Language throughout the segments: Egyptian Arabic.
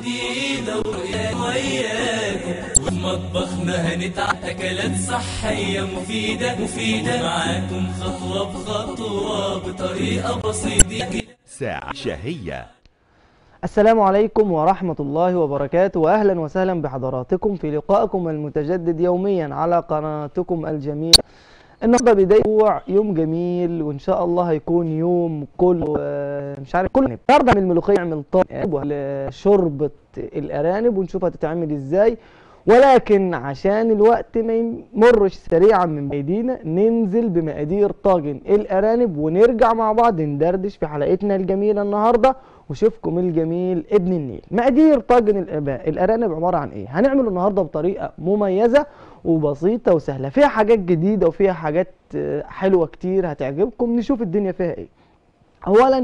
جديدة ورؤية وياكم وفي مطبخنا هنتعب أكلات صحية مفيدة مفيدة معاكم خطوة بخطوة بطريقة بسيطة ساعة شهية السلام عليكم ورحمة الله وبركاته وأهلا وسهلا بحضراتكم في لقائكم المتجدد يوميا على قناتكم الجميلة النهارده بداية أسبوع يوم جميل وإن شاء الله هيكون يوم كله آه، مش عارف كله النهارده نعمل ملوخية نعمل طاجن شوربة الأرانب ونشوف هتتعمل إزاي ولكن عشان الوقت ما يمرش سريعا من ايدينا ننزل بمقادير طاجن الارانب ونرجع مع بعض ندردش في حلقتنا الجميله النهارده وشوفكم الجميل ابن النيل مقادير طاجن الاباء الارانب عباره عن ايه هنعمله النهارده بطريقه مميزه وبسيطه وسهله فيها حاجات جديده وفيها حاجات آه، حلوه كتير هتعجبكم نشوف الدنيا فيها ايه اولا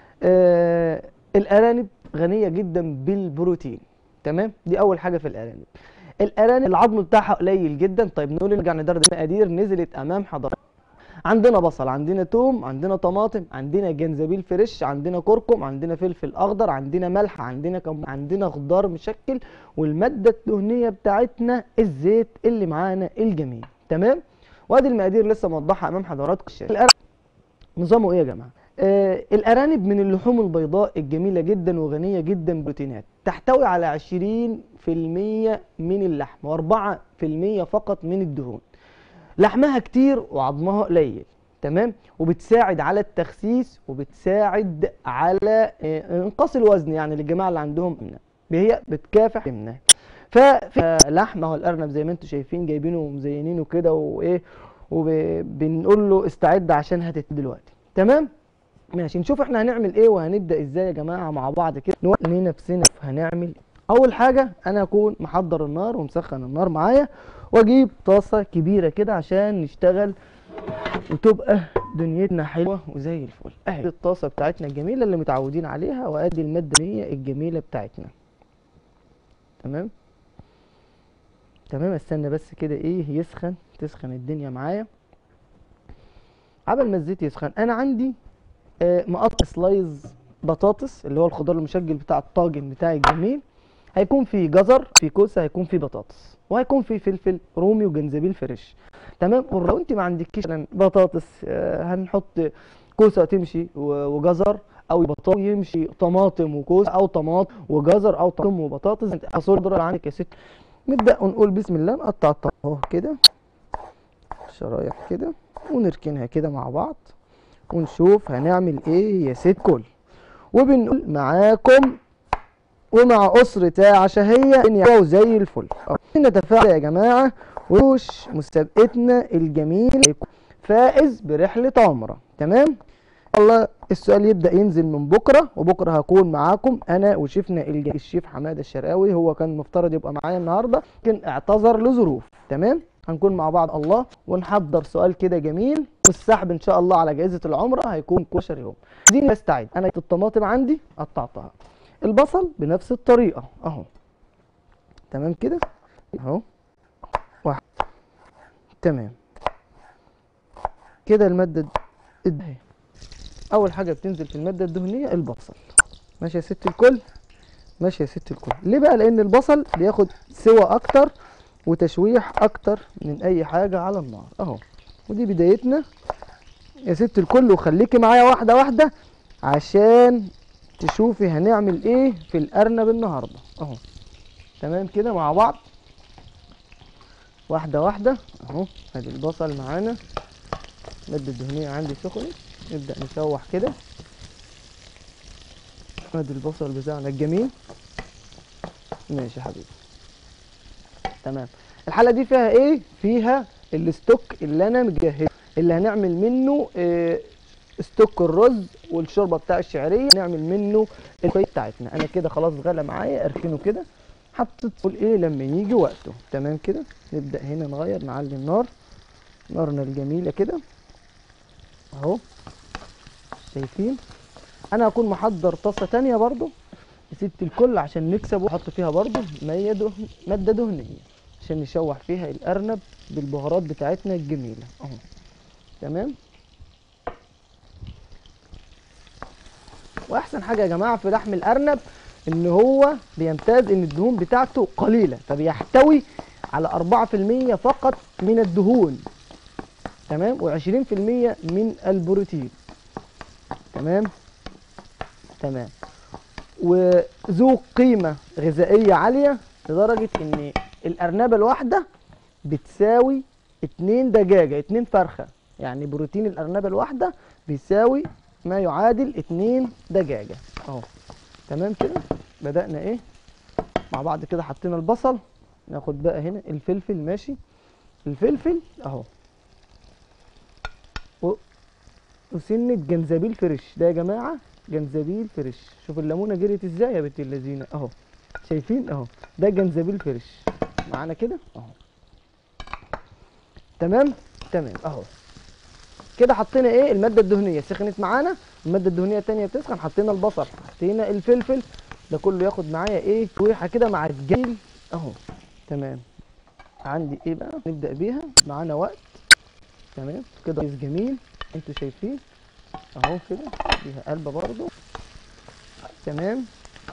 آه الارانب غنيه جدا بالبروتين تمام دي اول حاجه في الارانب الارانب العظم بتاعها قليل جدا طيب نقول نرجع ندرد المقادير نزلت امام حضراتكم عندنا بصل عندنا توم عندنا طماطم عندنا جنزبيل فريش عندنا كركم عندنا فلفل اخضر عندنا ملح عندنا كم عندنا خضار مشكل والماده الدهنيه بتاعتنا الزيت اللي معانا الجميل تمام وادي المقادير لسه موضحها امام حضراتكم الشاشة. الأرانب نظامه ايه يا جماعه آه الارانب من اللحوم البيضاء الجميله جدا وغنيه جدا بروتينات تحتوي على 20% من اللحم و4% فقط من الدهون لحمها كتير وعظمها قليل تمام وبتساعد على التخسيس وبتساعد على آه، انقاص الوزن يعني للجماعه اللي عندهم امنه هي بتكافح امنه ففي لحمه هو الارنب زي ما انتم شايفين جايبينه ومزينينه كده وايه وبنقول له استعد عشان هتت دلوقتي تمام ماشي نشوف احنا هنعمل ايه وهنبدا ازاي يا جماعه مع بعض كده نوقف نفسنا هنعمل اول حاجه انا اكون محضر النار ومسخن النار معايا واجيب طاسه كبيره كده عشان نشتغل وتبقى دنيتنا حلوه وزي الفل اهي الطاسه بتاعتنا الجميله اللي متعودين عليها وادي الماده الجميله بتاعتنا تمام تمام استنى بس كده ايه يسخن تسخن الدنيا معايا قبل ما الزيت يسخن انا عندي آه، مقطع سلايز بطاطس اللي هو الخضار المشجل بتاع الطاجن بتاعي الجميل هيكون في جزر في كوسه هيكون في بطاطس وهيكون في فلفل رومي وجنزبيل فريش تمام ولو انت ما عندكيش مثلا بطاطس آه، هنحط كوسه تمشي و- وجزر او بطاطس يمشي طماطم وكوسه او طماطم وجزر او طماطم وبطاطس انت اصور دول عندك يا ست نبدا ونقول بسم الله نقطع الطماطم اهو كده شرايح كده ونركنها كده مع بعض ونشوف هنعمل ايه يا ست كل وبنقول معاكم ومع أسرة عشهية الدنيا وزي الفل أهو. نتفاعل يا جماعة وش مسابقتنا الجميل هيكون فائز برحلة عمرة تمام الله السؤال يبدأ ينزل من بكرة وبكرة هكون معاكم أنا وشيفنا الج- الشيف حمادة الشرقاوي هو كان مفترض يبقى معايا النهاردة لكن اعتذر لظروف تمام هنكون مع بعض الله ونحضر سؤال كده جميل والسحب ان شاء الله على جائزة العمرة هيكون كشر يوم عايزين نستعد انا الطماطم عندي قطعتها البصل بنفس الطريقة اهو تمام كده اهو واحد تمام كده المادة الد- اهي. اول حاجة بتنزل في المادة الدهنية البصل ماشي يا ست الكل ماشي يا ست الكل ليه بقى لان البصل بياخد سوى اكتر وتشويح اكتر من اي حاجة على النار اهو ودي بدايتنا يا ست الكل وخليكي معايا واحدة واحدة عشان تشوفي هنعمل ايه في الارنب النهارده اهو تمام كده مع بعض واحده واحده اهو ادي البصل معانا الماده الدهنيه عندي سخنت نبدا نشوح كده ادي البصل بتاعنا الجميل ماشي يا حبيبي تمام الحله دي فيها ايه فيها الستوك اللي انا مجهزه اللي هنعمل منه آه ستوك الرز والشوربه بتاع الشعريه نعمل منه الفاي بتاعتنا انا كده خلاص غلى معايا اركنه كده حطيت فول ايه لما يجي وقته تمام كده نبدا هنا نغير نعلي النار نارنا الجميله كده اهو شايفين انا هكون محضر طاسه تانية برضو ست الكل عشان نكسب واحط فيها برضو مية دهن ماده دهنيه عشان نشوح فيها الارنب بالبهارات بتاعتنا الجميله اهو تمام واحسن حاجه يا جماعه في لحم الارنب ان هو بيمتاز ان الدهون بتاعته قليله فبيحتوي على 4% فقط من الدهون تمام و20% من البروتين تمام تمام وذو قيمه غذائيه عاليه لدرجه ان الارنبه الواحده بتساوي اتنين دجاجه اتنين فرخه يعني بروتين الارنبه الواحده بيساوي ما يعادل اتنين دجاجه اهو تمام كده بدأنا ايه مع بعض كده حطينا البصل ناخد بقى هنا الفلفل ماشي الفلفل اهو و- وسنة جنزبيل فريش ده يا جماعة جنزبيل فريش شوف الليمونة جريت ازاي يا بنت اللذينة اهو شايفين اهو ده جنزبيل فريش معانا كده اهو تمام تمام اهو كده حطينا ايه المادة الدهنية سخنت معانا المادة الدهنية التانية بتسخن حطينا البصل حطينا الفلفل ده كله ياخد معايا ايه تشويحة كده مع الجيل اهو تمام عندي ايه بقى نبدأ بيها معانا وقت تمام كده كويس جميل انتوا شايفين اهو كده فيها قلبة برضو تمام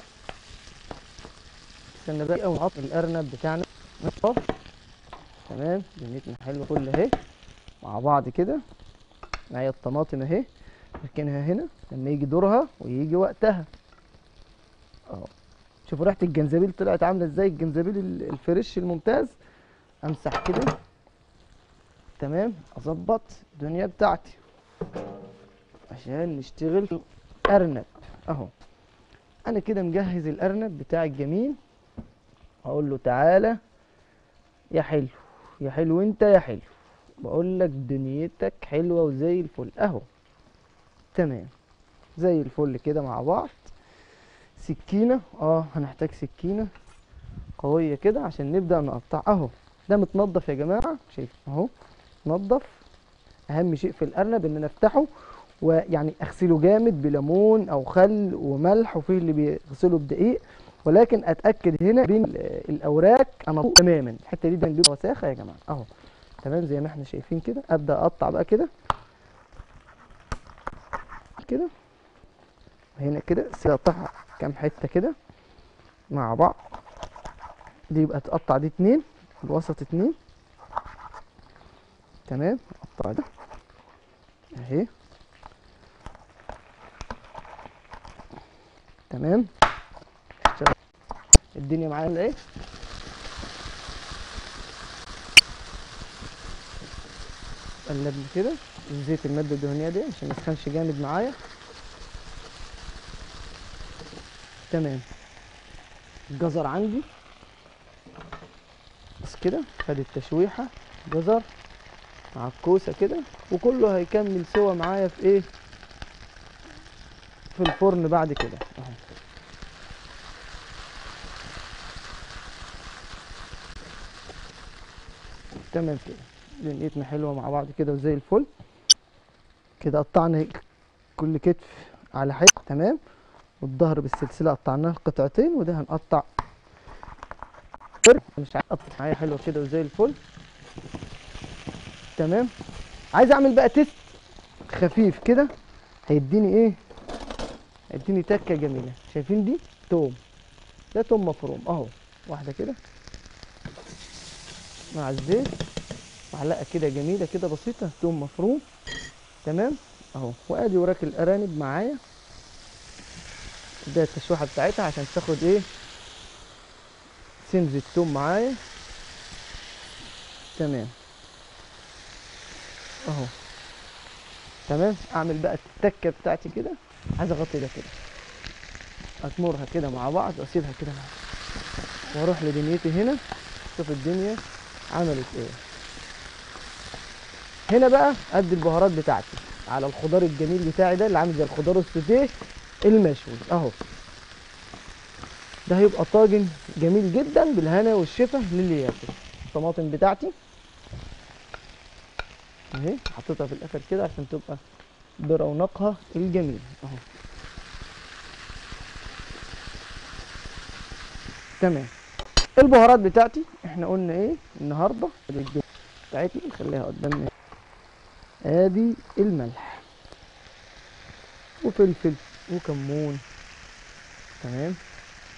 استنى بقى او نحط الارنب بتاعنا اهو تمام دنيتنا حلوه كل اهي مع بعض كده معايا الطماطم اهي نركنها هنا لما يجي دورها ويجي وقتها اهو شوفوا ريحه الجنزبيل طلعت عامله ازاي الجنزبيل ال- الفريش الممتاز امسح كده تمام اظبط الدنيا بتاعتي عشان نشتغل في ارنب اهو انا كده مجهز الارنب بتاعي الجميل اقول له تعالى يا حلو يا حلو انت يا حلو بقول لك دنيتك حلوه وزي الفل اهو تمام زي الفل كده مع بعض سكينه اه هنحتاج سكينه قويه كده عشان نبدا نقطع اهو ده متنضف يا جماعه شايف اهو نضف اهم شيء في الارنب ان انا افتحه ويعني اغسله جامد بليمون او خل وملح وفيه اللي بيغسله بدقيق ولكن اتاكد هنا بين ال- الاوراق انا تماما الحته دي دايما بيبقى وساخه يا جماعه اهو تمام زي ما احنا شايفين كده ابدا اقطع بقى كده كده هنا كده سيقطعها كام حته كده مع بعض دي يبقى تقطع دي اتنين الوسط اتنين تمام اقطع ده اهي تمام شغل. الدنيا معايا ولا ايه قلبني كده زيت المادة الدهنية دي عشان ما يسخنش جامد معايا تمام الجزر عندي بس كده خد التشويحة جزر مع الكوسة كده وكله هيكمل سوا معايا في ايه في الفرن بعد كده اهو تمام كده دنيتنا حلوه مع بعض كده وزي الفل كده قطعنا كل كتف على حته تمام والظهر بالسلسله قطعناه قطعتين وده هنقطع مش عارف اقطع معايا حلوه كده وزي الفل تمام عايز اعمل بقى تيست خفيف كده هيديني ايه هيديني تكه جميله شايفين دي توم ده توم مفروم اهو واحده كده مع الزيت معلقه كده جميله كده بسيطه توم مفروم تمام اهو وادي وراك الارانب معايا ده التشويحه بتاعتها عشان تاخد ايه سنز التوم معايا تمام اهو تمام اعمل بقى التكه بتاعتي كده عايز اغطي ده كده اتمرها كده مع بعض واسيبها كده مع واروح لدنيتي هنا شوف الدنيا عملت ايه هنا بقى ادي البهارات بتاعتي على الخضار الجميل بتاعي ده اللي عامل زي الخضار السوتيه المشوي اهو ده هيبقى طاجن جميل جدا بالهنا والشفا للي ياكل الطماطم بتاعتي اهي حطيتها في الاخر كده عشان تبقى برونقها الجميل اهو تمام البهارات بتاعتي احنا قلنا ايه النهارده ادي الجبنة بتاعتي نخليها قدامنا ادي الملح وفلفل وكمون تمام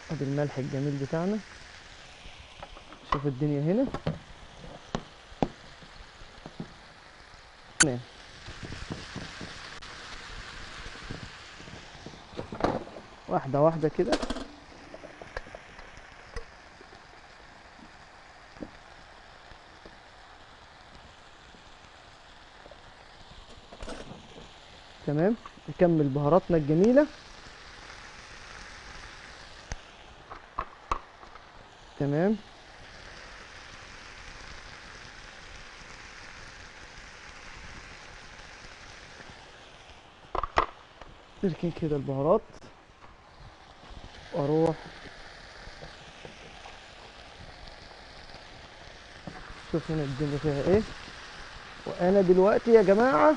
ادي الملح الجميل بتاعنا شوف الدنيا هنا تمام واحدة واحدة كده تمام نكمل بهاراتنا الجميلة تمام نركن كده البهارات واروح شوف هنا الدنيا فيها ايه وانا دلوقتي يا جماعه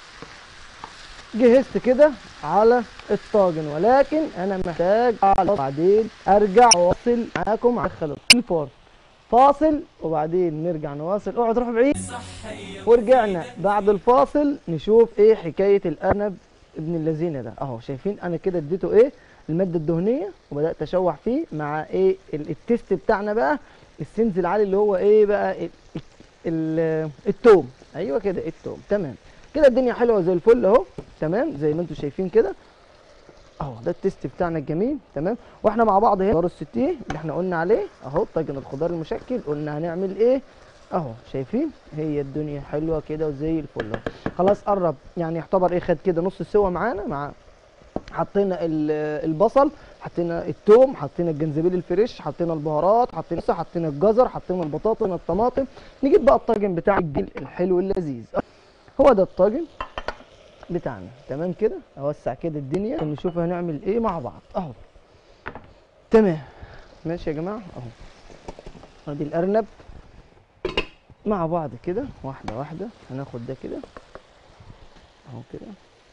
جهزت كده على الطاجن ولكن انا محتاج على بعدين ارجع واصل معاكم ادخل الفرن فاصل وبعدين نرجع نواصل اوعى تروح بعيد ورجعنا بعد الفاصل نشوف ايه حكايه الارنب ابن اللذينه ده اهو شايفين انا كده اديته ايه الماده الدهنيه وبدات اشوح فيه مع ايه ال- التيست بتاعنا بقى السنز العالي اللي هو ايه بقى ال- ال- التوم ايوه كده التوم تمام كده الدنيا حلوه زي الفل اهو تمام زي ما انتم شايفين كده اهو ده التيست بتاعنا الجميل تمام واحنا مع بعض هنا خضار الستيه اللي احنا قلنا عليه اهو طاجن الخضار المشكل قلنا هنعمل ايه اهو شايفين هي الدنيا حلوه كده وزي الفل اهو خلاص قرب يعني يعتبر ايه خد كده نص سوا معانا مع حطينا ال- البصل حطينا التوم حطينا الجنزبيل الفريش حطينا البهارات حطينا حطينا الجزر حطينا البطاطا حطينا الطماطم نجيب بقى الطاجن بتاع الجيل الحلو اللذيذ هو ده الطاجن بتاعنا تمام كده اوسع كده الدنيا نشوف هنعمل ايه مع بعض اهو تمام ماشي يا جماعه اهو ادي الارنب مع بعض كده واحده واحده هناخد ده كده اهو كده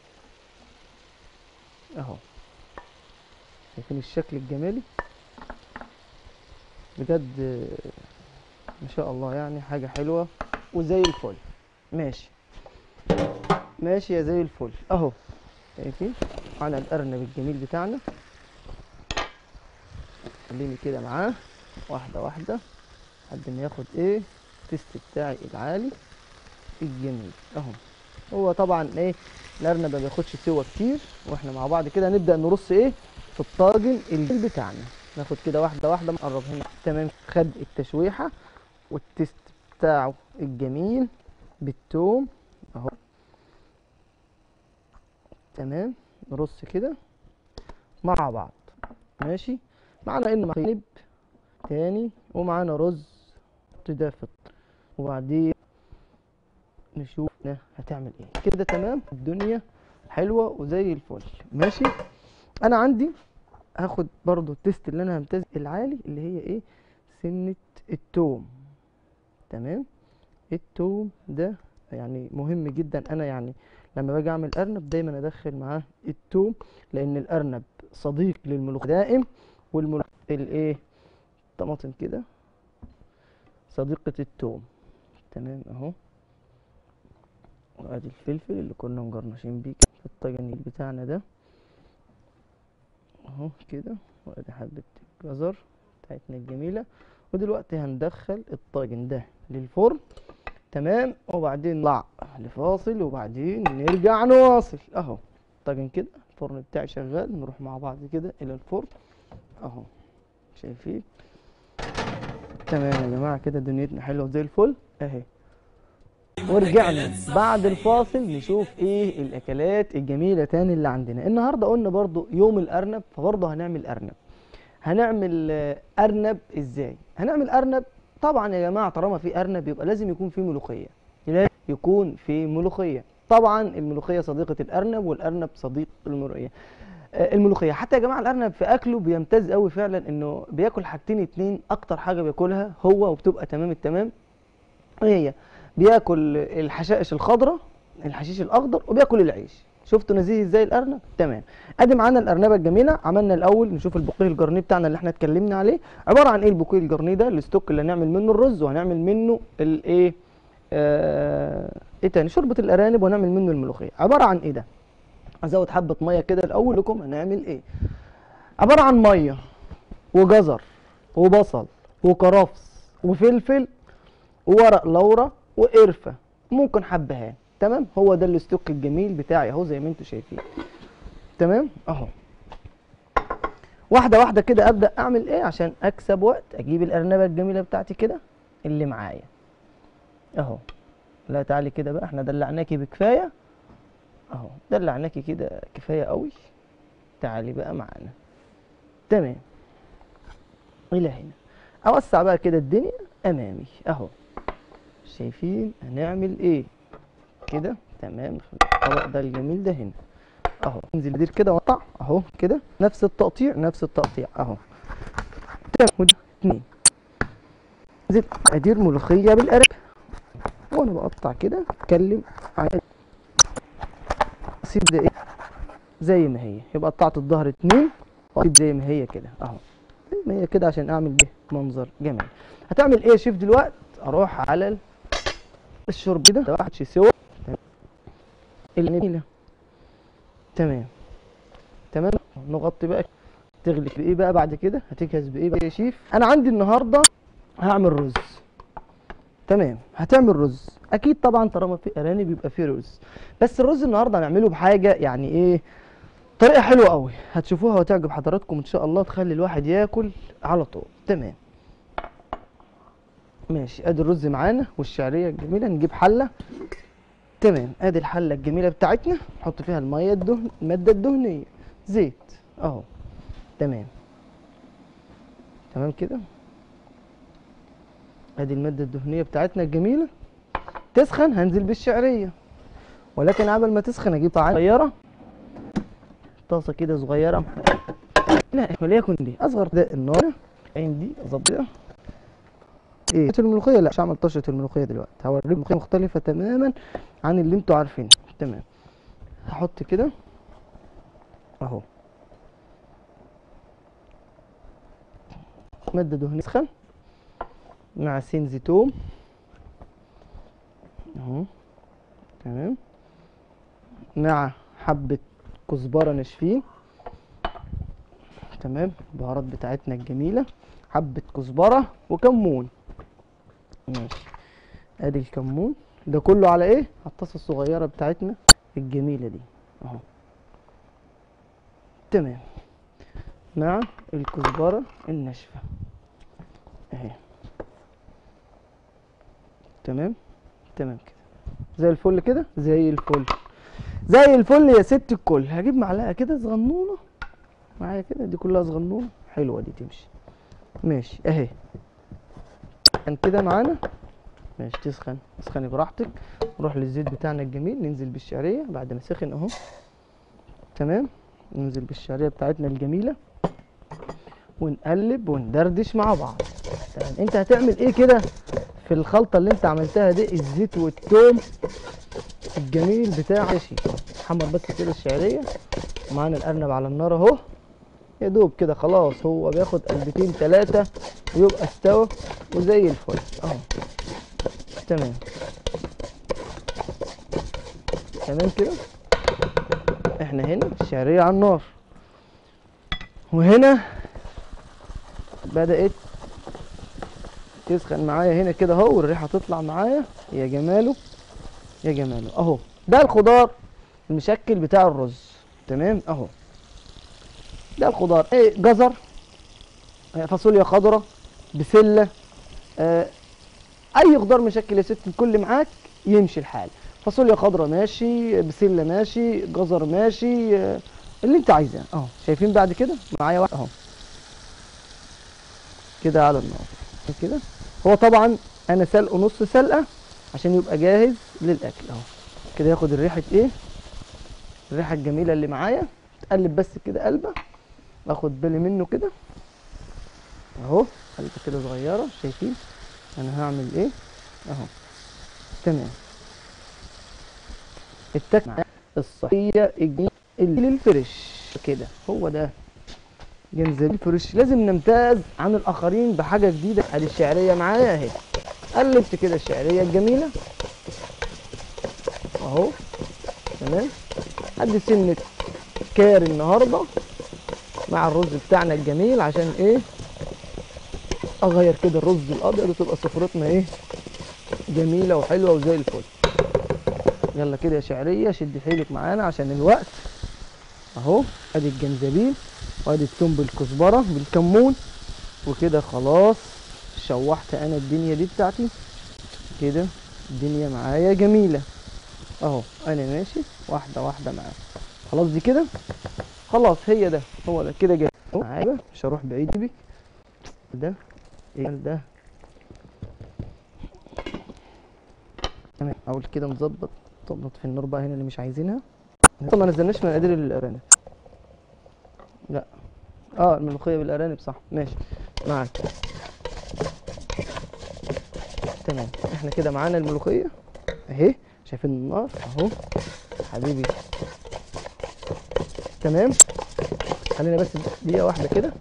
اهو شايفين الشكل الجمالي بجد آه، ما شاء الله يعني حاجه حلوه وزي الفل ماشي ماشي يا زي الفل اهو شايفين على الارنب الجميل بتاعنا خليني كده معاه واحده واحده لحد ما ياخد ايه التست بتاعي العالي الجميل اهو هو طبعا ايه الارنب ما بياخدش سوا كتير واحنا مع بعض كده نبدا نرص ايه في الطاجن الجميل بتاعنا ناخد كده واحده واحده نقرب هنا تمام خد التشويحه والتست بتاعه الجميل بالثوم اهو تمام نرص كده مع بعض ماشي معانا ان مقلب تاني ومعانا رز ده في الط- وبعدين نشوف ده هتعمل ايه كده تمام الدنيا حلوه وزي الفل ماشي انا عندي هاخد برضو التست اللي انا همتاز العالي اللي هي ايه سنه التوم تمام التوم ده يعني مهم جدا انا يعني لما باجي اعمل ارنب دايما ادخل معاه التوم لان الارنب صديق للملوخيه دائم والملوخيه الايه طماطم كده صديقة التوم تمام اهو وادي الفلفل اللي كنا مجرنشين بيه في الطاجن بتاعنا ده اهو كده وادي حبة الجزر بتاعتنا الجميلة ودلوقتي هندخل الطاجن ده للفرن تمام وبعدين نطلع لفاصل وبعدين نرجع نواصل اهو الطاجن كده الفرن بتاعي شغال نروح مع بعض كده الى الفرن اهو شايفين تمام يا جماعه كده دنيتنا حلوه زي الفل اهي ورجعنا بعد الفاصل نشوف ايه الاكلات الجميله تاني اللي عندنا النهارده قلنا برضو يوم الارنب فبرضه هنعمل ارنب هنعمل آه، ارنب ازاي هنعمل ارنب طبعا يا جماعه طالما في ارنب يبقى لازم يكون في ملوخيه لازم يكون في ملوخيه طبعا الملوخيه صديقه الارنب والارنب صديق الملوخيه آه، الملوخيه حتى يا جماعه الارنب في اكله بيمتاز قوي فعلا انه بياكل حاجتين اتنين اكتر حاجه بياكلها هو وبتبقى تمام التمام ايه هي بياكل الحشائش الخضراء الحشيش الاخضر وبياكل العيش شفتوا نزيه ازاي الارنب تمام ادي معانا الارنبه الجميله عملنا الاول نشوف البوكيه الجرنيه بتاعنا اللي احنا اتكلمنا عليه عباره عن ايه البوكيه الجرنيه ده الستوك اللي هنعمل منه الرز وهنعمل منه الايه آه ايه تاني شوربه الارانب وهنعمل منه الملوخيه عباره عن ايه ده هزود حبه ميه كده الاول لكم هنعمل ايه عباره عن ميه وجزر وبصل وكرفس وفلفل وورق لورا وقرفه ممكن حبهان تمام هو ده الاستوك الجميل بتاعي اهو زي ما انتم شايفين تمام اهو واحده واحده كده ابدا اعمل ايه عشان اكسب وقت اجيب الارنبه الجميله بتاعتي كده اللي معايا اهو لا تعالي كده بقى احنا دلعناكي بكفايه اهو دلعناكي كده كفايه قوي تعالي بقى معانا تمام الى هنا اوسع بقى كده الدنيا امامي اهو شايفين هنعمل ايه كده تمام الطبق ده الجميل ده هنا اهو انزل دير كده وقطع اهو كده نفس التقطيع نفس التقطيع اهو تمام وده اتنين انزل ادير ملوخيه بالقرب وانا بقطع كده اتكلم عادي اسيب ده ايه زي ما هي يبقى قطعت الظهر اتنين واسيب زي ما هي كده اهو زي ما هي كده عشان اعمل به منظر جميل هتعمل ايه يا شيف دلوقتي اروح على ال- الشرب ده ده واحد شي سوا تمام. الجميلة تمام تمام نغطي بقى تغلي بايه بقى بعد كده هتجهز بايه بقى يا شيف انا عندي النهارده هعمل رز تمام هتعمل رز اكيد طبعا طالما في ارانب بيبقى في رز بس الرز النهارده هنعمله بحاجه يعني ايه طريقه حلوه قوي هتشوفوها وتعجب حضراتكم ان شاء الله تخلي الواحد ياكل على طول تمام ماشي ادي الرز معانا والشعريه الجميله نجيب حله تمام ادي الحله الجميله بتاعتنا نحط فيها الميه الدهن الماده الدهنيه زيت اهو تمام تمام كده ادي الماده الدهنيه بتاعتنا الجميله تسخن هنزل بالشعريه ولكن قبل ما تسخن اجيب طعام صغيره طاسه كده صغيره لا وليكن دي اصغر ده النار عندي اظبطها ايه طشه الملوخيه لا مش هعمل طشه الملوخيه دلوقتي هوريكم ملوخيه مختلفه تماما عن اللي انتوا عارفينه تمام هحط كده اهو ماده دهنيه تسخن مع سين زيتون اهو تمام مع حبة كزبرة ناشفين تمام البهارات بتاعتنا الجميلة حبة كزبرة وكمون ماشي ادي الكمون ده كله على ايه على الطاسة الصغيرة بتاعتنا الجميلة دي اهو تمام مع الكزبرة الناشفة اهي تمام تمام كده زي الفل كده زي الفل زي الفل يا ست الكل هجيب معلقه كده صغنونه معايا كده دي كلها صغنونه حلوه دي تمشي ماشي اهي كان كده معانا ماشي تسخن تسخني براحتك نروح للزيت بتاعنا الجميل ننزل بالشعريه بعد ما سخن اهو تمام ننزل بالشعريه بتاعتنا الجميله ونقلب وندردش مع بعض تمام انت هتعمل ايه كده في الخلطه اللي انت عملتها دي الزيت والثوم الجميل بتاع ماشي حمر بس كده الشعريه ومعانا الارنب على النار اهو يا دوب كده خلاص هو بياخد قلبتين ثلاثه ويبقى استوى وزي الفل اهو تمام تمام كده احنا هنا الشعريه على النار وهنا بدأت تسخن معايا هنا كده اهو والريحه تطلع معايا يا جماله يا جماله اهو ده الخضار المشكل بتاع الرز تمام اهو ده الخضار ايه جزر آه، فاصوليا خضراء بسله آه اي خضار مشكل يا ست الكل معاك يمشي الحال فاصوليا خضراء ماشي بسله ماشي جزر ماشي آه اللي انت عايزاه اهو شايفين بعد كده معايا واحد اهو كده على النار كده هو طبعا انا سلقه نص سلقه عشان يبقى جاهز للاكل اهو كده ياخد الريحه ايه الريحه الجميله اللي معايا تقلب بس كده قلبه اخد بالي منه كده اهو قلبه كده صغيره شايفين انا هعمل ايه اهو تمام التكمله الصحيه الجميله اللي الفريش كده هو ده جنزبيل فريش لازم نمتاز عن الاخرين بحاجه جديده ادي الشعريه معايا اهي قلبت كده الشعريه الجميله اهو تمام ادي سنه كاري النهارده مع الرز بتاعنا الجميل عشان ايه اغير كده الرز الابيض وتبقى سفرتنا ايه جميله وحلوه وزي الفل يلا كده يا شعريه شد حيلك معانا عشان الوقت اهو ادي الجنزبيل وادي التوم بالكزبره بالكمون وكده خلاص شوحت انا الدنيا دي بتاعتي كده الدنيا معايا جميله اهو انا ماشي واحده واحده معاك خلاص دي كده خلاص هي ده هو ده كده جاي معايا مش هروح بعيد بيك ده ايه ده تمام اول كده نظبط نظبط في النار بقى هنا اللي مش عايزينها طب ما نزلناش مناديل الارانب لا اه الملوخيه بالارانب صح ماشي معاك تمام احنا كده معانا الملوخيه اهي شايفين النار اهو حبيبي تمام خلينا بس دقيقه واحده كده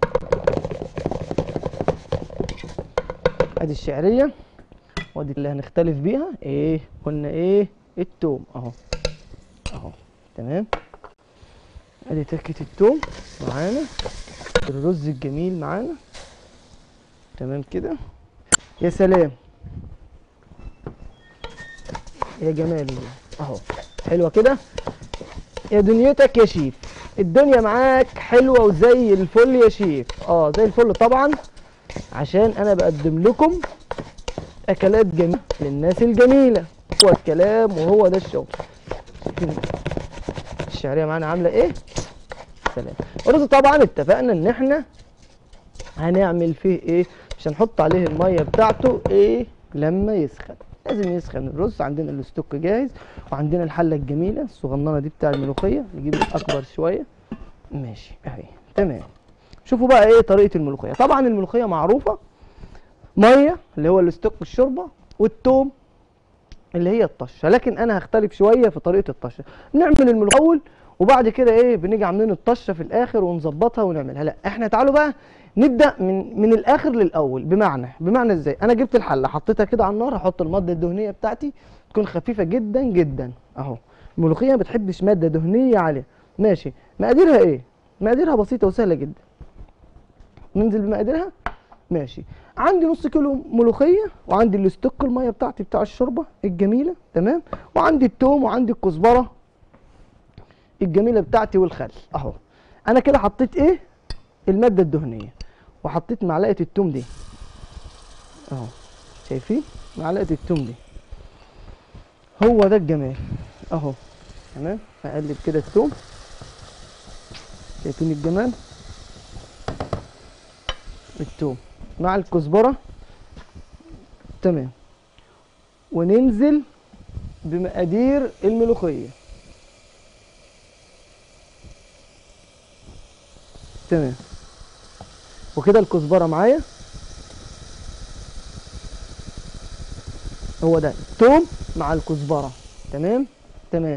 ادي الشعريه وادي اللي هنختلف بيها ايه قلنا ايه التوم اهو اهو تمام ادي تكه التوم معانا الرز الجميل معانا تمام كده يا سلام يا جمال اهو حلوه كده يا دنيتك يا شيف الدنيا معاك حلوه وزي الفل يا شيف اه زي الفل طبعا عشان انا بقدم لكم اكلات جميله للناس الجميله هو الكلام وهو ده الشغل الشعريه معانا عامله ايه سلام الرز طبعا اتفقنا ان احنا هنعمل فيه ايه مش هنحط عليه الميه بتاعته ايه لما يسخن لازم يسخن الرز عندنا الاستوك جاهز وعندنا الحله الجميله الصغننه دي بتاع الملوخيه نجيب الاكبر شويه ماشي اهي تمام شوفوا بقى ايه طريقه الملوخيه طبعا الملوخيه معروفه ميه اللي هو الاستوك الشوربه والثوم اللي هي الطشه لكن انا هختلف شويه في طريقه الطشه بنعمل الملوخيه الاول وبعد كده ايه بنيجي عاملين الطشه في الاخر ونظبطها ونعملها لا احنا تعالوا بقى نبدا من من الاخر للاول بمعنى بمعنى ازاي انا جبت الحله حطيتها كده على النار هحط الماده الدهنيه بتاعتي تكون خفيفه جدا جدا اهو الملوخيه ما بتحبش ماده دهنيه عاليه ماشي مقاديرها ايه مقاديرها بسيطه وسهله جدا ننزل بمقاديرها ماشي عندي نص كيلو ملوخيه وعندي الاستوك الميه بتاعتي بتاع الشوربه الجميله تمام وعندي التوم وعندي الكزبره الجميله بتاعتي والخل اهو انا كده حطيت ايه الماده الدهنيه وحطيت معلقه التوم دي اهو شايفين معلقه التوم دي هو ده الجمال اهو تمام اقلب كده التوم شايفين الجمال التوم مع الكزبره تمام وننزل بمقادير الملوخيه تمام وكده الكزبره معايا هو ده التوم مع الكزبره تمام تمام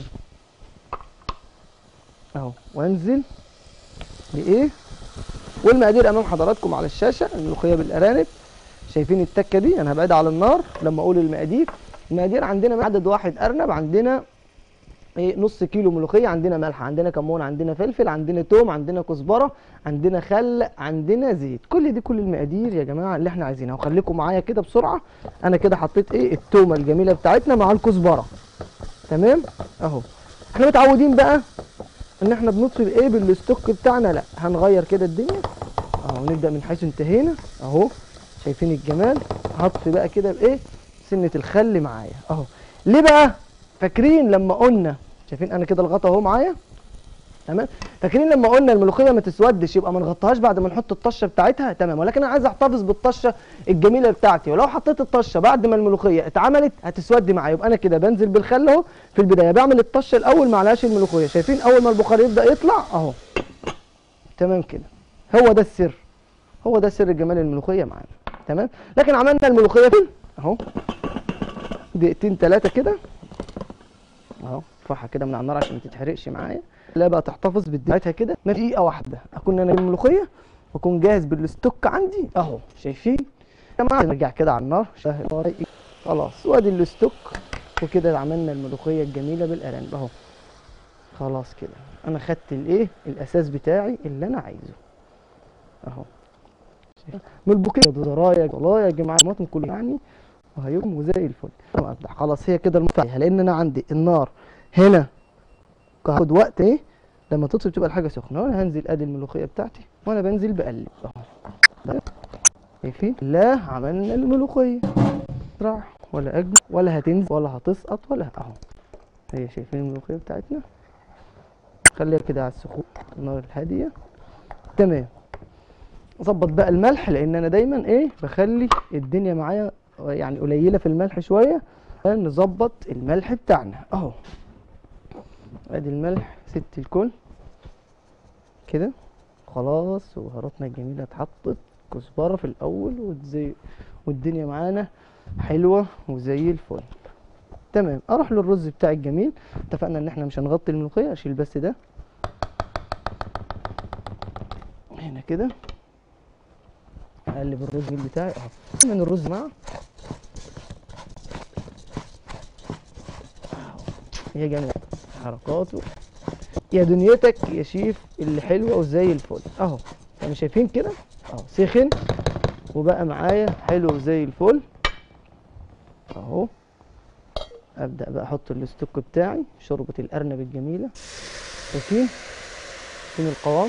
اهو وانزل بايه والمقادير امام حضراتكم على الشاشه الملوخيه بالارانب شايفين التكه دي انا هبعد على النار لما اقول المقادير المقادير عندنا عدد واحد ارنب عندنا ايه نص كيلو ملوخيه عندنا ملح عندنا كمون عندنا فلفل عندنا توم عندنا كزبره عندنا خل عندنا زيت كل دي كل المقادير يا جماعه اللي احنا عايزينها وخليكم معايا كده بسرعه انا كده حطيت ايه التومه الجميله بتاعتنا مع الكزبره تمام اهو احنا متعودين بقى ان احنا بنطفي بايه بالاستوك بتاعنا لا هنغير كده الدنيا اهو نبدا من حيث انتهينا اهو شايفين الجمال هطفي بقى كده بايه سنه الخل معايا اهو ليه بقى فاكرين لما قلنا شايفين انا كده الغطا اهو معايا تمام فاكرين لما قلنا الملوخيه ما تسودش يبقى ما نغطيهاش بعد ما نحط الطشه بتاعتها تمام ولكن انا عايز احتفظ بالطشه الجميله بتاعتي ولو حطيت الطشه بعد ما الملوخيه اتعملت هتسود معايا يبقى انا كده بنزل بالخل اهو في البدايه بعمل الطشه الاول معلهاش الملوخيه شايفين اول ما البخار يبدا يطلع اهو تمام كده هو ده السر هو ده سر جمال الملوخيه معانا تمام لكن عملنا الملوخيه فين اهو دقيقتين ثلاثه كده اهو ارفعها كده من على النار عشان ما تتحرقش معايا لا بقى تحتفظ بتاعتها كده ما دقيقه واحده اكون انا الملوخيه واكون جاهز بالاستوك عندي اهو شايفين يا جماعه نرجع كده على النار شاهد خلاص وادي الاستوك وكده عملنا الملوخيه الجميله بالارانب اهو خلاص كده انا خدت الايه الاساس بتاعي اللي انا عايزه اهو من البوكيه ضرايا والله يا جماعه طماطم كله يعني وهيقوم وزي الفل أبدأ. خلاص هي كده المفتاح لان انا عندي النار هنا هاخد وقت ايه لما تطفي تبقى الحاجه سخنه وانا هنزل ادي الملوخيه بتاعتي وانا بنزل بقلب اهو ده. شايفين لا عملنا الملوخيه راح ولا اجمل ولا هتنزل ولا هتسقط ولا اهو هي شايفين الملوخيه بتاعتنا خليها كده على السخون النار الهاديه تمام اظبط بقى الملح لان انا دايما ايه بخلي الدنيا معايا يعني قليله في الملح شويه عشان نظبط الملح بتاعنا اهو ادي الملح ست الكل كده خلاص وبهاراتنا الجميله اتحطت كزبره في الاول وتزي والدنيا معانا حلوه وزي الفل تمام اروح للرز بتاعي الجميل اتفقنا ان احنا مش هنغطي الملوخيه اشيل بس ده هنا كده اقلب الرز بتاعي اهو من الرز مع يا جميل حركاته يا دنيتك يا شيف اللي حلوه وزي الفل اهو يعني شايفين كده اهو سخن وبقى معايا حلو وزي الفل اهو ابدا بقى احط الاستوك بتاعي شوربه الارنب الجميله شايفين فين القوام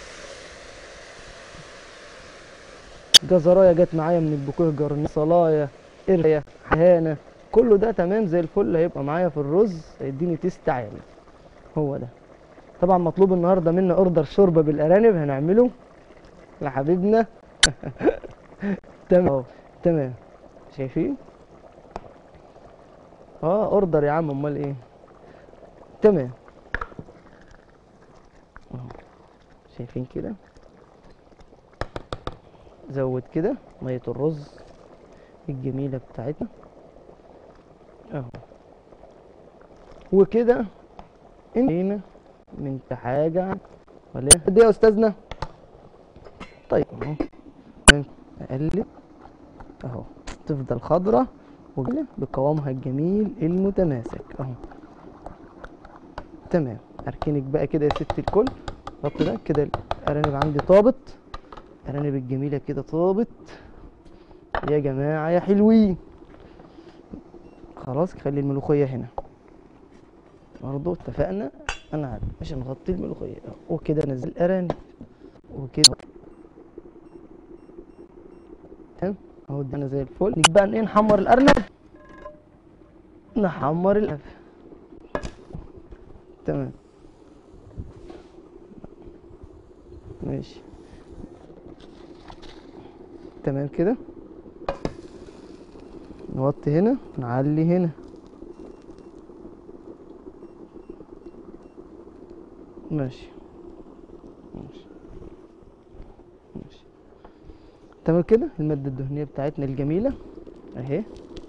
جزرايه جت معايا من البوكيه جرنيه صلايه قريه حهانه كله ده تمام زي الفل هيبقى معايا في الرز هيديني تيست عالي هو ده طبعا مطلوب النهارده منا اوردر شوربه بالارانب هنعمله لحبيبنا تمام اهو تمام شايفين اه اوردر يا عم امال ايه تمام اهو شايفين كده زود كده ميه الرز الجميله بتاعتنا اهو وكده انتهينا من حاجه ولا إيه؟ قد ايه يا استاذنا طيب اهو تمام. اقلب اهو تفضل خضرة وجميلة بقوامها الجميل المتماسك اهو تمام اركنك بقى كده يا ست الكل حط ده كده الارانب عندي طابت الارانب الجميله كده طابت يا جماعه يا حلوين خلاص خلي الملوخيه هنا برضه اتفقنا انا عارف مش هنغطي الملوخيه وكده نزل الارانب وكده تمام اهو ادينا زي الفل نيجي بقى ايه نحمر الارنب نحمر الارنب تمام ماشي تمام كده نوطي هنا نعلي هنا ماشي ماشي ماشي تمام كده المادة الدهنية بتاعتنا الجميلة اهي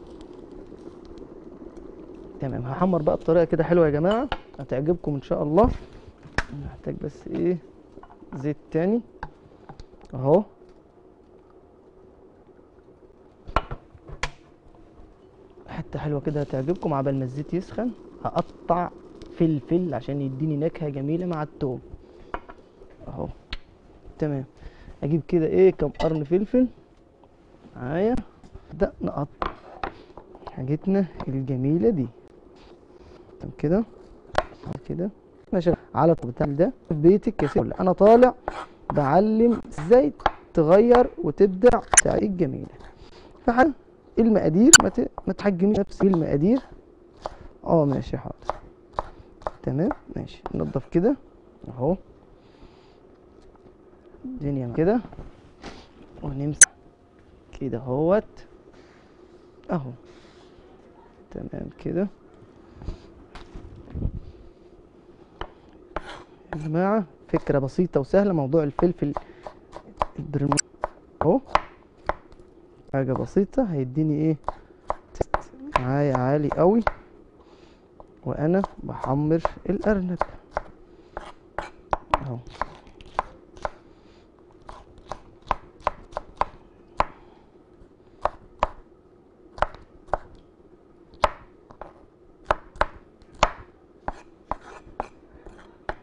تمام هحمر بقى بطريقة كده حلوة يا جماعة هتعجبكم ان شاء الله نحتاج بس ايه زيت تاني اهو حتة حلوة كده هتعجبكم عبال ما الزيت يسخن هقطع فلفل عشان يديني نكهة جميلة مع التوم اهو تمام اجيب كده ايه كم قرن فلفل معايا نبدأ نقطع حاجتنا الجميلة دي تمام كده كده ماشي على بتاع ده في بيتك يا ست انا طالع بعلم ازاي تغير وتبدع بتاعي الجميلة فحل المقادير ما ت- ما تحجميش نفسك المقادير اه ماشي حاضر تمام ماشي ننضف كده اهو الدنيا كده ونمسح كده اهوت اهو تمام كده يا جماعة فكرة بسيطة وسهلة موضوع الفلفل البرمي اهو حاجة بسيطة هيديني ايه تست معايا عالي قوي وانا بحمر الارنب اهو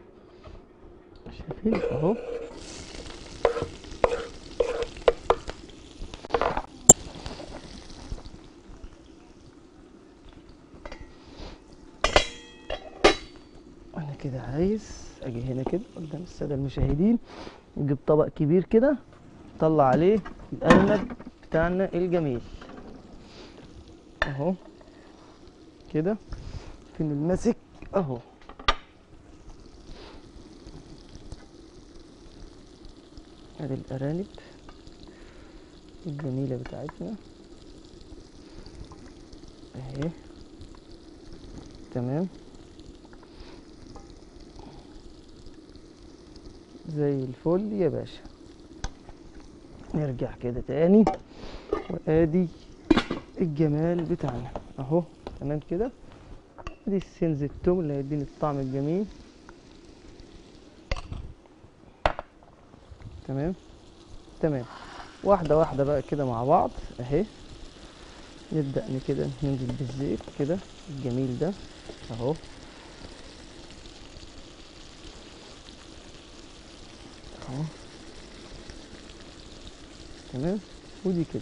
شايفين اهو كده عايز اجي هنا كده قدام الساده المشاهدين نجيب طبق كبير كده نطلع عليه الارنب بتاعنا الجميل اهو كده فين المسك اهو ادي الارانب الجميله بتاعتنا اهي تمام زي الفل يا باشا نرجع كده تاني وادي الجمال بتاعنا اهو تمام كده ادي السنز التوم اللي هيديني الطعم الجميل تمام تمام واحده واحده بقى كده مع بعض اهي نبدا ن- كده ننزل بالزيت كده الجميل ده اهو اهو تمام ودي كده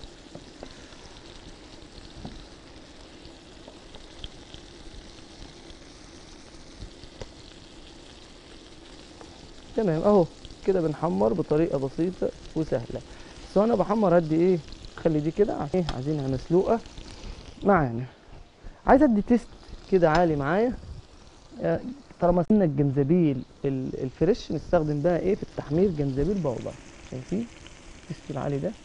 تمام اهو كده بنحمر بطريقه بسيطه وسهله بس انا بحمر قد ايه خلي دي كده عشان إيه؟ عايزينها مسلوقه معانا عايز ادي تيست كده عالي معايا آه، طالما سنة الجنزبيل ال- الفريش نستخدم بقى ايه في التحمير جنزبيل بودر شايفين التيست العالي ده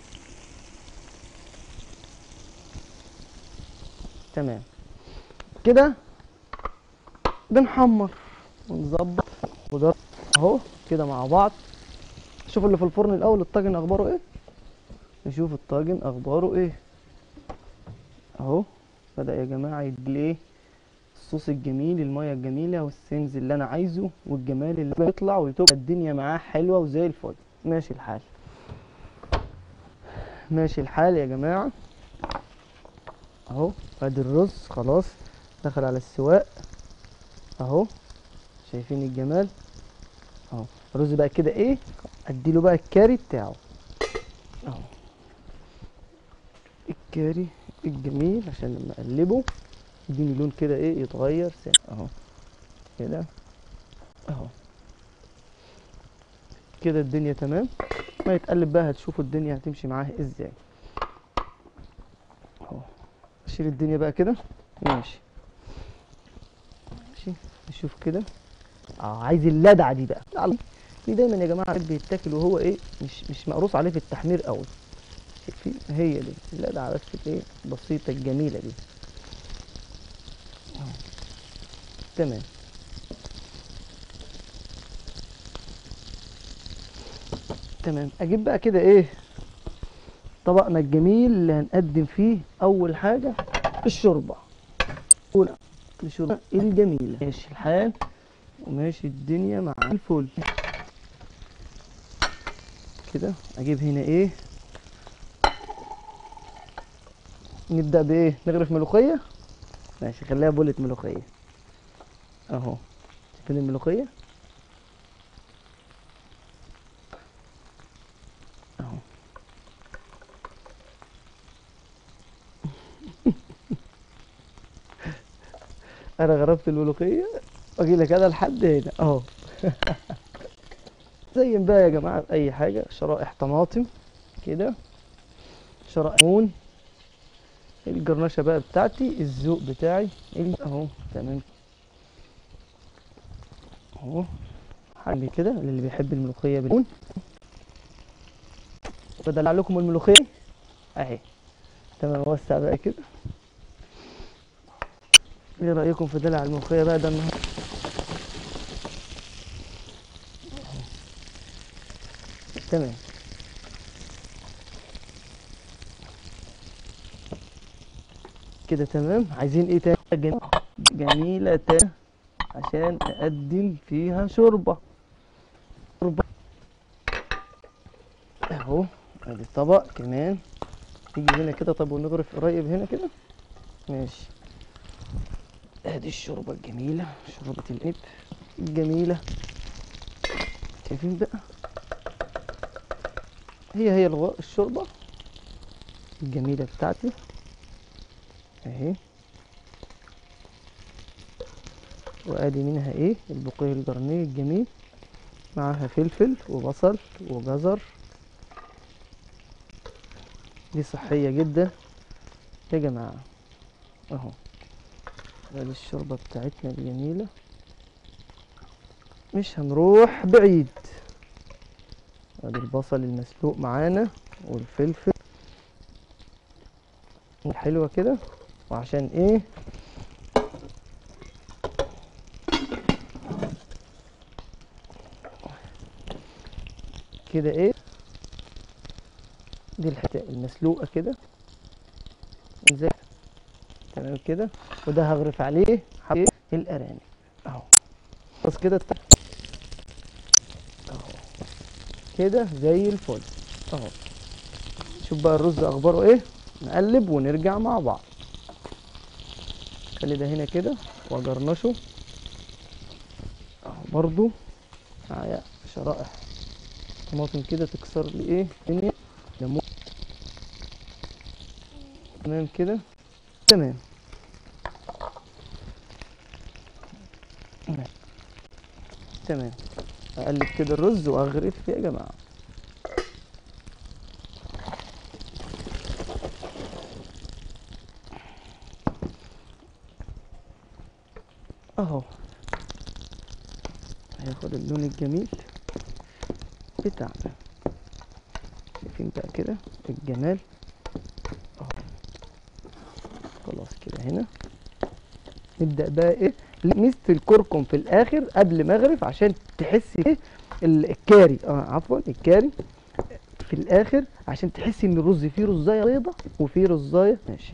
تمام كده بنحمر ونظبط وده اهو كده مع بعض شوف اللي في الفرن الاول الطاجن اخباره ايه نشوف الطاجن اخباره ايه اهو بدأ يا جماعة يدي ايه الصوص الجميل المية الجميلة والسنز اللي انا عايزه والجمال اللي بيطلع وتبقى الدنيا معاه حلوة وزي الفل ماشي الحال ماشي الحال يا جماعة اهو ادي الرز خلاص دخل على السواق اهو شايفين الجمال اهو الرز بقى كده ايه اديله بقى الكاري بتاعه اهو الكاري الجميل عشان لما اقلبه يديني لون كده ايه يتغير سنة اهو كده اهو كده الدنيا تمام ما يتقلب بقى هتشوفوا الدنيا هتمشي معاه ازاي اهو اشيل الدنيا بقى كده ماشي ماشي نشوف كده اه عايز اللدعه دي بقى على- دي دايما يا جماعه بيتاكل وهو ايه مش مش مقروص عليه في التحمير قوي في هي دي اللدعه بس الايه بسيطه الجميله دي أهو. تمام تمام اجيب بقى كده ايه طبقنا الجميل اللي هنقدم فيه اول حاجه الشوربه اولى الشوربه الجميله ماشي الحال وماشي الدنيا مع الفل كده اجيب هنا ايه نبدا بايه نغرف ملوخيه ماشي خليها بولة ملوخيه اهو شايفين الملوخيه اهو انا غرفت الملوخيه واجي لك انا لحد هنا اهو زين بقى يا جماعه اي حاجه شرائح طماطم كده شرائح ليمون الجرنشه بقى بتاعتي الذوق بتاعي ال- اهو تمام اهو حاجه كده للي بيحب الملوخيه بالليمون بدلع لكم الملوخيه اهي تمام اوسع بقى كده ايه رايكم في دلع الملوخيه بقى ده النهارده تمام كده تمام عايزين ايه تاني جم- جميلة تاني عشان اقدم فيها شوربة شوربة اهو ادي طبق كمان تيجي هنا كده طب ونغرف قريب هنا كده ماشي ادي الشوربة الجميلة شوربة العنب الجميلة شايفين بقى هي هي الغ- الشوربة الجميلة بتاعتي اهي وادي منها ايه البقيه الجرنيه الجميل معاها فلفل وبصل وجزر دي صحيه جدا يا جماعه اهو ادي الشوربه بتاعتنا الجميله مش هنروح بعيد ادي البصل المسلوق معانا والفلفل حلوه كده وعشان ايه كده ايه دي الحته المسلوقه كده زي تمام كده وده هغرف عليه حبيب الارانب اهو بس كده الت- اهو كده زي الفل اهو شوف بقى الرز اخباره ايه نقلب ونرجع مع بعض خلي ده هنا كده واجرنشه اهو برضو معايا شرائح طماطم كده تكسر لي ايه الدنيا ليمون تمام كده تمام تمام اقلب كده الرز واغرف يا جماعه اهو هياخد اللون الجميل بتاعنا شايفين بقى كده الجمال اهو خلاص كده هنا نبدأ بقى ايه ميزة الكركم في الاخر قبل ما اغرف عشان تحسي ايه ال- الكاري اه عفوا الكاري في الاخر عشان تحسي ان الرز فيه رزايه بيضه وفيه رزايه ماشي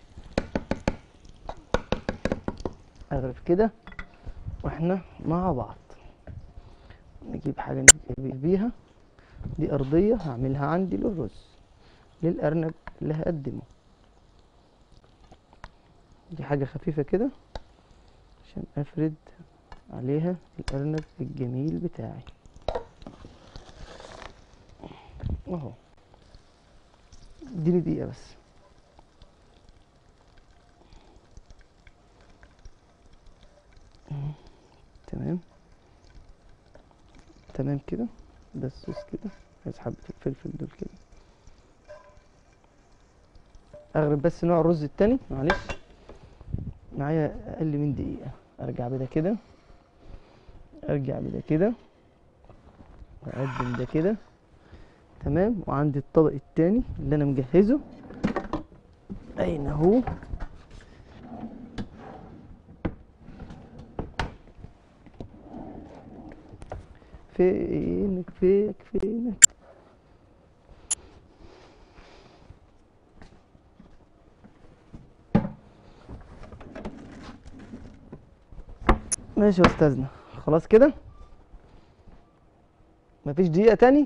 اغرف كده واحنا مع بعض نجيب حاجه نجيب بيها دي ارضيه هعملها عندي للرز للارنب اللي هقدمه دي حاجه خفيفه كده عشان افرد عليها الارنب الجميل بتاعي اهو اديني دقيقه بس تمام تمام كده ده الصوص كده عايز حبة الفلفل دول كده اغرب بس نوع الرز التاني معلش معايا اقل من دقيقة ارجع بده كده ارجع بده كده واقدم ده كده تمام وعندي الطبق التاني اللي انا مجهزه اين هو فينك فينك فينك ماشي يا استاذنا خلاص كده مفيش دقيقة تاني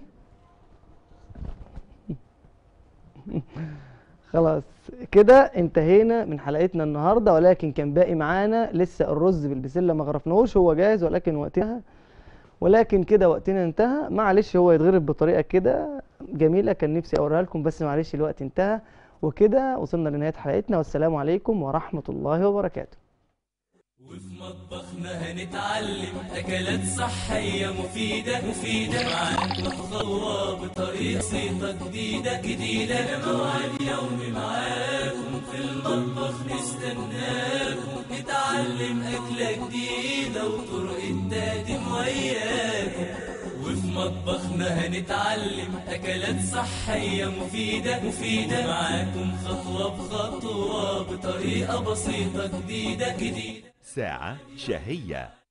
خلاص كده انتهينا من حلقتنا النهارده ولكن كان باقي معانا لسه الرز بالبسله ما غرفناهوش هو جاهز ولكن وقتها ولكن كده وقتنا انتهى معلش هو يتغرف بطريقه كده جميله كان نفسي اوريها لكم بس معلش الوقت انتهى وكده وصلنا لنهايه حلقتنا والسلام عليكم ورحمه الله وبركاته وفي مطبخنا هنتعلم أكلات صحية مفيدة مفيدة معانا خطوة بطريقة بسيطة جديدة جديدة موعد يومي معاكم في المطبخ نستناكم نتعلم أكلة جديدة وطرق التقديم وياكم وفي مطبخنا هنتعلم أكلات صحية مفيدة مفيدة معاكم خطوة بخطوة بطريقة بسيطة جديدة جديدة ساعة شهية